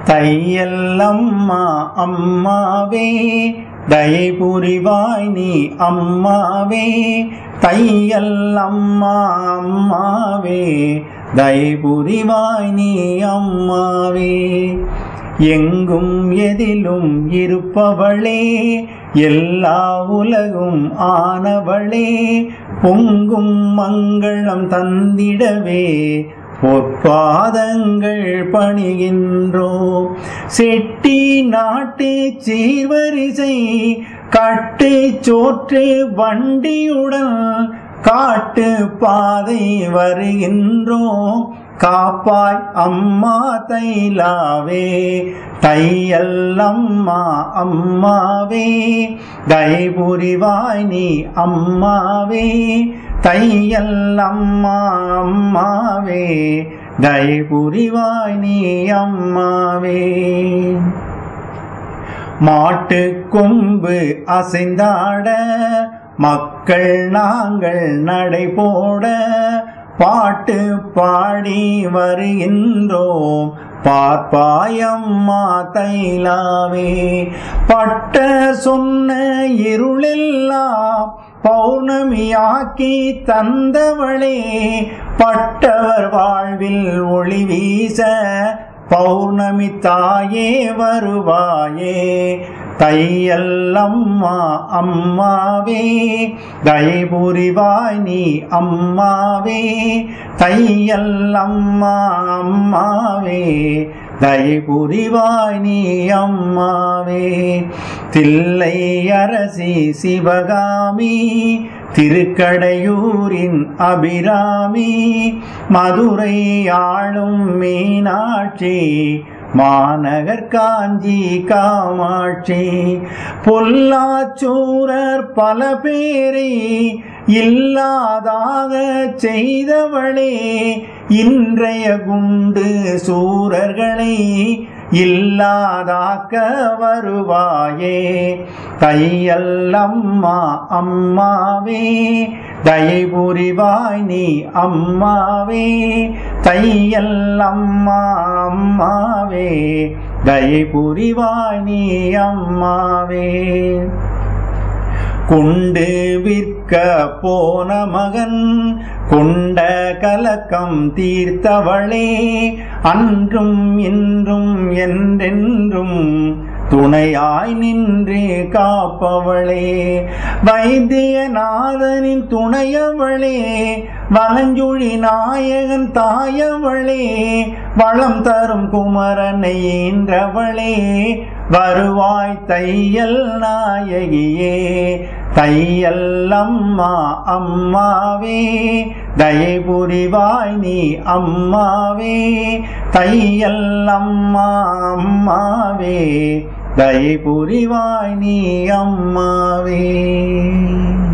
தையல்லம்மா அம்மாவே தயை புரிவாய் நீ அம்மாவே தையல்லம்மா அம்மாவே தயை புரிவாய் நீ அம்மாவே எங்கும் எதிலும் இருப்பவளே எல்லா உலகும் ஆனவளே பொங்கும் மங்களம் தந்திடவே பொற்பாதங்கள் பணிகின்றோம் செட்டி நாட்டு சீர்வரிசை கட்டு சோற்று வண்டியுடன் காட்டு பாதை வருகின்றோம் காப்பாய் அம்மா தைலாவே தையல்லம்மா அம்மாவே தயை புரிவாய் நீ அம்மாவே தையல்லம்மா அம்மாவே தயை புரிவாய் நீ அம்மாவே மாட்டு கொம்பு அசைந்தாட மக்கள் நாங்கள் நடை போட பாட்டு பாடி வருகின்றோம் பார்ப்பாயம்மா தைலாவே பட்ட சொன்ன இருளெல்லாம் பௌர்ணமியாக்கி தந்தவளே பட்டவர் வாழ்வில் ஒளி வீச பௌர்ணமி தாயே வருவாயே தையல்லம்மா அம்மாவே தயை புரிவாய் நீ அம்மாவே தையல்லம்மா அம்மாவே தயை புரிவாய் நீ அம்மாவே தில்லை அரசி சிவகாமி திருக்கடையூரின் அபிராமி மதுரை ஆளும் மீனாட்சி மாநகர் காஞ்சி காமாட்சி பொல்லாச்சூரர் பல பேரை இல்லாதாக செய்தவளே இன்றைய குண்டு சூரர்களை இல்லாதாக்க வருவாயே தையல்லம்மா அம்மாவே தயை புரிவாய் நீ அம்மாவே தையல்லம்மா அம்மாவே தயை புரிவாய் நீ அம்மாவே கொண்டு விற்க போன மகன் கொண்ட கலக்கம் தீர்த்தவளே அன்றும் இன்றும் என்றென்றும் துணையாய் நின்று காப்பவளே வைத்தியநாதனின் துணையவளே வலஞ்சுழி நாயகன் தாயவளே வளம் தரும் குமரனை ஈன்றவளே வருவாய் தையல் நாயகியே தையல்லம்மா அம்மாவே தயை புரிவாய் நீ அம்மாவே தையல்லம்மா அம்மாவே தயை புரிவாய் நீ அம்மாவே